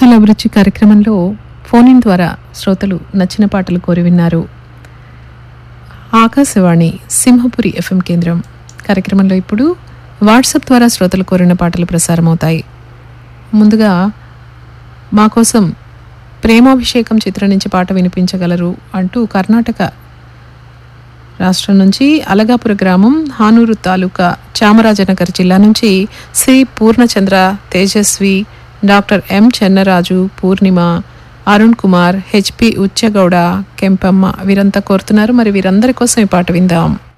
పాటల అభిరుచి కార్యక్రమంలో ఫోన్ ఇన్ ద్వారా శ్రోతలు నచ్చిన పాటలు కోరి విన్నారు ఆకాశవాణి సింహపురి ఎఫ్ఎం కేంద్రం కార్యక్రమంలో ఇప్పుడు వాట్సాప్ ద్వారా శ్రోతలు కోరిన పాటలు ప్రసారమవుతాయి ముందుగా మా కోసం ప్రేమాభిషేకం చిత్రం నుంచి పాట వినిపించగలరు అంటూ కర్ణాటక రాష్ట్రం నుంచి అలగాపుర గ్రామం హానూరు తాలూకా చామరాజనగర్ జిల్లా నుంచి Shri Purnachandra Tejaswi doctor M Chennaraju Purnima Arun Kumar HP Ucchagowda Kempamma వీరంతా కోరుతున్నారు మరి వీరందరి కోసం ఈ పాట విందాం